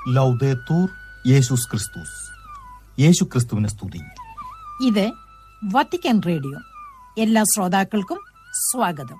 ലൗദേത്തൂർ യേശുസ് ക്രിസ്തുസ് യേശു ക്രിസ്തുവിനെ സ്തുതി ഇത് വത്തിക്കാൻ റേഡിയോ എല്ലാ ശ്രോതാക്കൾക്കും സ്വാഗതം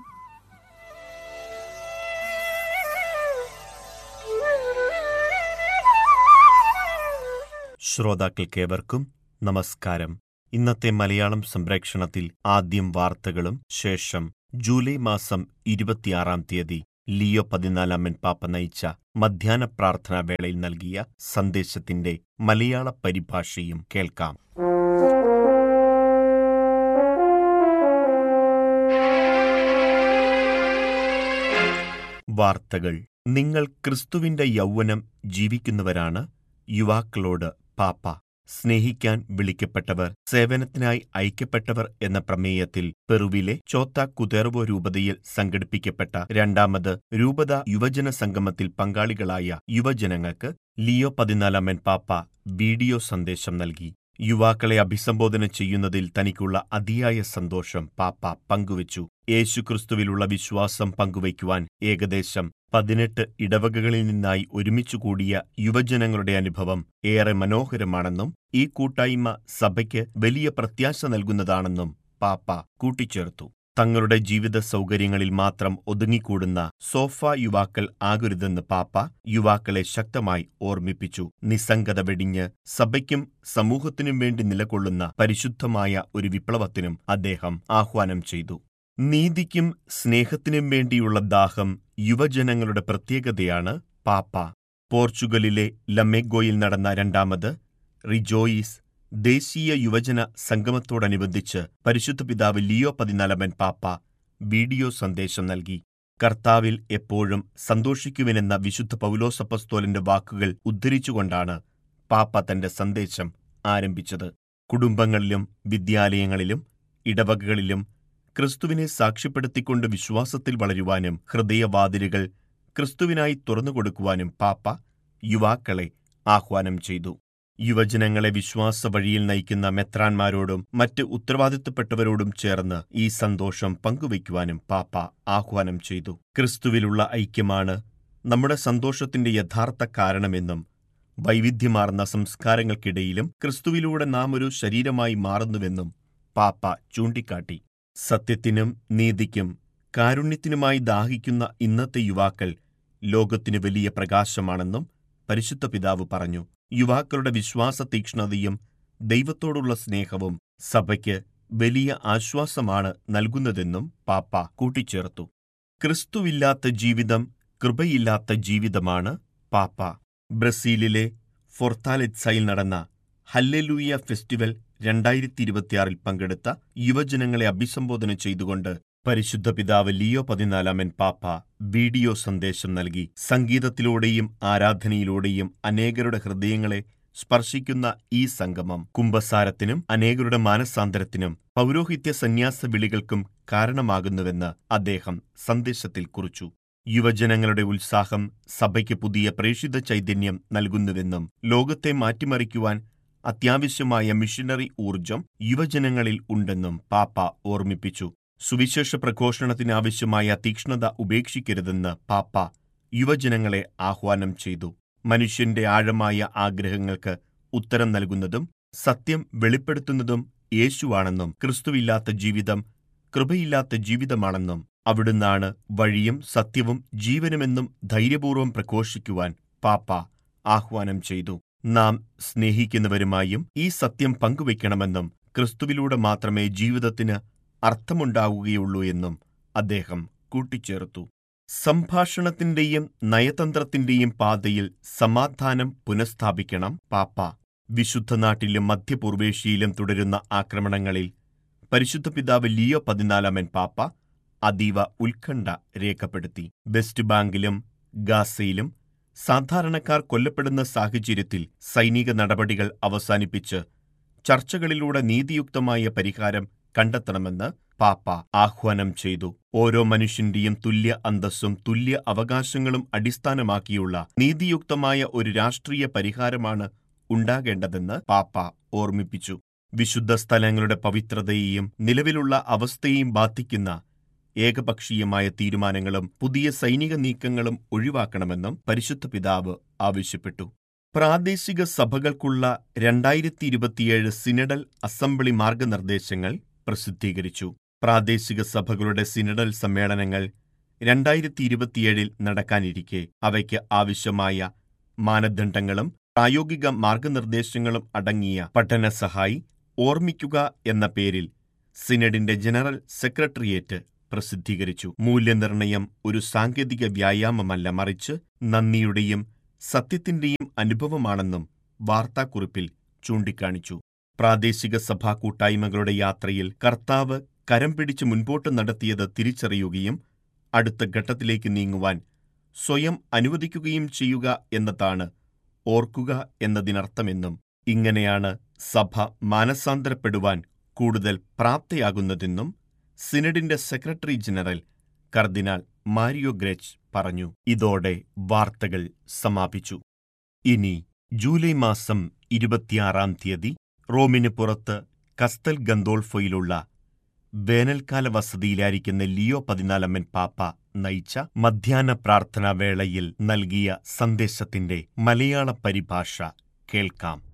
ശ്രോതാക്കൾക്കേവർക്കും നമസ്കാരം ഇന്നത്തെ മലയാളം സംപ്രേക്ഷണത്തിൽ ആദ്യം വാർത്തകളും ശേഷം ജൂലൈ മാസം ഇരുപത്തിയാറാം തീയതി ലിയോ പതിനാലാമൻ പാപ്പ നയിച്ച മധ്യാഹ്ന പ്രാർത്ഥനാ വേളയിൽ നൽകിയ സന്ദേശത്തിന്റെ മലയാള പരിഭാഷയും കേൾക്കാം വാർത്തകൾ നിങ്ങൾ ക്രിസ്തുവിന്റെ യൗവനം ജീവിക്കുന്നവരാണ് യുവാക്കളോട് പാപ്പ സ്നേഹിക്കാൻ വിളിക്കപ്പെട്ടവർ സേവനത്തിനായി അയക്കപ്പെട്ടവർ എന്ന പ്രമേയത്തിൽ പെറുവിലെ ചോത്ത കുതേർവോ രൂപതയിൽ സംഘടിപ്പിക്കപ്പെട്ട രണ്ടാമത് രൂപത യുവജന സംഗമത്തിൽ പങ്കാളികളായ യുവജനങ്ങൾക്ക് ലിയോ പതിനാലാമൻ പാപ്പ വീഡിയോ സന്ദേശം നൽകി യുവാക്കളെ അഭിസംബോധന ചെയ്യുന്നതിൽ തനിക്കുള്ള അതിയായ സന്തോഷം പാപ്പ പങ്കുവച്ചു യേശുക്രിസ്തുവിലുള്ള വിശ്വാസം പങ്കുവയ്ക്കുവാൻ ഏകദേശം പതിനെട്ട് ഇടവകകളിൽ നിന്നായി ഒരുമിച്ചുകൂടിയ യുവജനങ്ങളുടെ അനുഭവം ഏറെ മനോഹരമാണെന്നും ഈ കൂട്ടായ്മ സഭയ്ക്ക് വലിയ പ്രത്യാശ നൽകുന്നതാണെന്നും പാപ്പ കൂട്ടിച്ചേർത്തു തങ്ങളുടെ ജീവിത സൗകര്യങ്ങളിൽ മാത്രം ഒതുങ്ങിക്കൂടുന്ന സോഫ യുവാക്കൾ ആകരുതെന്ന് പാപ്പ യുവാക്കളെ ശക്തമായി ഓർമ്മിപ്പിച്ചു നിസ്സംഗത വെടിഞ്ഞ് സഭയ്ക്കും സമൂഹത്തിനും വേണ്ടി നിലകൊള്ളുന്ന പരിശുദ്ധമായ ഒരു വിപ്ലവത്തിനും അദ്ദേഹം ആഹ്വാനം ചെയ്തു നീതിക്കും സ്നേഹത്തിനും വേണ്ടിയുള്ള ദാഹം യുവജനങ്ങളുടെ പ്രത്യേകതയാണ് പാപ്പ പോർച്ചുഗലിലെ ലമെഗോയിൽ നടന്ന രണ്ടാമത് റിജോയിസ് ദേശീയ യുവജന സംഗമത്തോടനുബന്ധിച്ച് പരിശുദ്ധ പിതാവ് ലിയോ പതിനാലമൻ പാപ്പ വീഡിയോ സന്ദേശം നൽകി കർത്താവിൽ എപ്പോഴും സന്തോഷിക്കുവിനെന്ന വിശുദ്ധ പൗലോസപ്പസ്തോലന്റെ വാക്കുകൾ ഉദ്ധരിച്ചുകൊണ്ടാണ് പാപ്പ തന്റെ സന്ദേശം ആരംഭിച്ചത് കുടുംബങ്ങളിലും വിദ്യാലയങ്ങളിലും ഇടവകകളിലും ക്രിസ്തുവിനെ സാക്ഷ്യപ്പെടുത്തിക്കൊണ്ട് വിശ്വാസത്തിൽ വളരുവാനും ഹൃദയവാതിലുകൾ ക്രിസ്തുവിനായി തുറന്നുകൊടുക്കുവാനും പാപ്പ യുവാക്കളെ ആഹ്വാനം ചെയ്തു യുവജനങ്ങളെ വിശ്വാസ വഴിയിൽ നയിക്കുന്ന മെത്രാന്മാരോടും മറ്റ് ഉത്തരവാദിത്തപ്പെട്ടവരോടും ചേർന്ന് ഈ സന്തോഷം പങ്കുവയ്ക്കുവാനും പാപ്പ ആഹ്വാനം ചെയ്തു ക്രിസ്തുവിലുള്ള ഐക്യമാണ് നമ്മുടെ സന്തോഷത്തിന്റെ യഥാർത്ഥ കാരണമെന്നും വൈവിധ്യമാർന്ന സംസ്കാരങ്ങൾക്കിടയിലും ക്രിസ്തുവിലൂടെ നാം ഒരു ശരീരമായി മാറുന്നുവെന്നും പാപ്പ ചൂണ്ടിക്കാട്ടി സത്യത്തിനും നീതിക്കും കാരുണ്യത്തിനുമായി ദാഹിക്കുന്ന ഇന്നത്തെ യുവാക്കൾ ലോകത്തിനു വലിയ പ്രകാശമാണെന്നും പരിശുദ്ധ പിതാവ് പറഞ്ഞു യുവാക്കളുടെ വിശ്വാസ തീക്ഷ്ണതയും ദൈവത്തോടുള്ള സ്നേഹവും സഭയ്ക്ക് വലിയ ആശ്വാസമാണ് നൽകുന്നതെന്നും പാപ്പ കൂട്ടിച്ചേർത്തു ക്രിസ്തുവില്ലാത്ത ജീവിതം കൃപയില്ലാത്ത ജീവിതമാണ് പാപ്പ ബ്രസീലിലെ ഫൊർത്താലെറ്റ്സയിൽ നടന്ന ഹല്ലെലൂയ ഫെസ്റ്റിവൽ രണ്ടായിരത്തി ഇരുപത്തിയാറിൽ പങ്കെടുത്ത യുവജനങ്ങളെ അഭിസംബോധന ചെയ്തുകൊണ്ട് പരിശുദ്ധ പിതാവ് ലിയോ പതിനാലാമൻ പാപ്പ വീഡിയോ സന്ദേശം നൽകി സംഗീതത്തിലൂടെയും ആരാധനയിലൂടെയും അനേകരുടെ ഹൃദയങ്ങളെ സ്പർശിക്കുന്ന ഈ സംഗമം കുംഭസാരത്തിനും അനേകരുടെ മാനസാന്തരത്തിനും പൗരോഹിത്യ സന്യാസ വിളികൾക്കും കാരണമാകുന്നുവെന്ന് അദ്ദേഹം സന്ദേശത്തിൽ കുറിച്ചു യുവജനങ്ങളുടെ ഉത്സാഹം സഭയ്ക്ക് പുതിയ പ്രേഷിത ചൈതന്യം നൽകുന്നുവെന്നും ലോകത്തെ മാറ്റിമറിക്കുവാൻ അത്യാവശ്യമായ മിഷനറി ഊർജം യുവജനങ്ങളിൽ ഉണ്ടെന്നും പാപ്പ ഓർമ്മിപ്പിച്ചു സുവിശേഷ പ്രഘോഷണത്തിനാവശ്യമായ തീക്ഷ്ണത ഉപേക്ഷിക്കരുതെന്ന് പാപ്പ യുവജനങ്ങളെ ആഹ്വാനം ചെയ്തു മനുഷ്യന്റെ ആഴമായ ആഗ്രഹങ്ങൾക്ക് ഉത്തരം നൽകുന്നതും സത്യം വെളിപ്പെടുത്തുന്നതും യേശുവാണെന്നും ക്രിസ്തുവില്ലാത്ത ജീവിതം കൃപയില്ലാത്ത ജീവിതമാണെന്നും അവിടുന്നാണ് വഴിയും സത്യവും ജീവനുമെന്നും ധൈര്യപൂർവ്വം പ്രഘോഷിക്കുവാൻ പാപ്പ ആഹ്വാനം ചെയ്തു നാം സ്നേഹിക്കുന്നവരുമായും ഈ സത്യം പങ്കുവയ്ക്കണമെന്നും ക്രിസ്തുവിലൂടെ മാത്രമേ ജീവിതത്തിന് അർത്ഥമുണ്ടാവുകയുള്ളൂ എന്നും അദ്ദേഹം കൂട്ടിച്ചേർത്തു സംഭാഷണത്തിന്റെയും നയതന്ത്രത്തിന്റെയും പാതയിൽ സമാധാനം പുനഃസ്ഥാപിക്കണം പാപ്പ വിശുദ്ധ നാട്ടിലും മധ്യപൂർവേഷ്യയിലും തുടരുന്ന ആക്രമണങ്ങളിൽ പരിശുദ്ധ പിതാവ് ലിയോ പതിനാലാമൻ പാപ്പ അതീവ ഉത്കണ്ഠ രേഖപ്പെടുത്തി വെസ്റ്റ് ബാങ്കിലും ഗാസയിലും സാധാരണക്കാർ കൊല്ലപ്പെടുന്ന സാഹചര്യത്തിൽ സൈനിക നടപടികൾ അവസാനിപ്പിച്ച് ചർച്ചകളിലൂടെ നീതിയുക്തമായ പരിഹാരം കണ്ടെത്തണമെന്ന് പാപ്പ ആഹ്വാനം ചെയ്തു ഓരോ മനുഷ്യന്റെയും തുല്യ അന്തസ്സും തുല്യ അവകാശങ്ങളും അടിസ്ഥാനമാക്കിയുള്ള നീതിയുക്തമായ ഒരു രാഷ്ട്രീയ പരിഹാരമാണ് ഉണ്ടാകേണ്ടതെന്ന് പാപ്പ ഓർമ്മിപ്പിച്ചു വിശുദ്ധ സ്ഥലങ്ങളുടെ പവിത്രതയെയും നിലവിലുള്ള അവസ്ഥയെയും ബാധിക്കുന്ന ഏകപക്ഷീയമായ തീരുമാനങ്ങളും പുതിയ സൈനിക നീക്കങ്ങളും ഒഴിവാക്കണമെന്നും പരിശുദ്ധ പിതാവ് ആവശ്യപ്പെട്ടു പ്രാദേശിക സഭകൾക്കുള്ള രണ്ടായിരത്തി ഇരുപത്തിയേഴ് സിനഡൽ അസംബ്ലി മാർഗനിർദ്ദേശങ്ങൾ പ്രസിദ്ധീകരിച്ചു പ്രാദേശിക സഭകളുടെ സിനഡൽ സമ്മേളനങ്ങൾ രണ്ടായിരത്തി ഇരുപത്തിയേഴിൽ നടക്കാനിരിക്കെ അവയ്ക്ക് ആവശ്യമായ മാനദണ്ഡങ്ങളും പ്രായോഗിക മാർഗനിർദ്ദേശങ്ങളും അടങ്ങിയ പഠന സഹായി ഓർമ്മിക്കുക എന്ന പേരിൽ സിനഡിന്റെ ജനറൽ സെക്രട്ടേറിയറ്റ് പ്രസിദ്ധീകരിച്ചു മൂല്യനിർണയം ഒരു സാങ്കേതിക വ്യായാമമല്ല മറിച്ച് നന്ദിയുടെയും സത്യത്തിന്റെയും അനുഭവമാണെന്നും വാർത്താക്കുറിപ്പിൽ ചൂണ്ടിക്കാണിച്ചു പ്രാദേശിക സഭാ കൂട്ടായ്മകളുടെ യാത്രയിൽ കർത്താവ് കരം പിടിച്ച് മുൻപോട്ട് നടത്തിയത് തിരിച്ചറിയുകയും അടുത്ത ഘട്ടത്തിലേക്ക് നീങ്ങുവാൻ സ്വയം അനുവദിക്കുകയും ചെയ്യുക എന്നതാണ് ഓർക്കുക എന്നതിനർത്ഥമെന്നും ഇങ്ങനെയാണ് സഭ മാനസാന്തരപ്പെടുവാൻ കൂടുതൽ പ്രാപ്തയാകുന്നതെന്നും സിനഡിന്റെ സെക്രട്ടറി ജനറൽ കർദിനാൾ മാരിയോ ഗ്രച്ച് പറഞ്ഞു ഇതോടെ വാർത്തകൾ സമാപിച്ചു ഇനി ജൂലൈ മാസം ഇരുപത്തിയാറാം തീയതി റോമിന് പുറത്ത് കസ്തൽ ഗന്തോൾഫോയിലുള്ള വേനൽക്കാല വസതിയിലായിരിക്കുന്ന ലിയോ പതിനാലമ്മൻ പാപ്പ നയിച്ച മധ്യാഹ്ന പ്രാർത്ഥനാ വേളയിൽ നൽകിയ സന്ദേശത്തിന്റെ മലയാള പരിഭാഷ കേൾക്കാം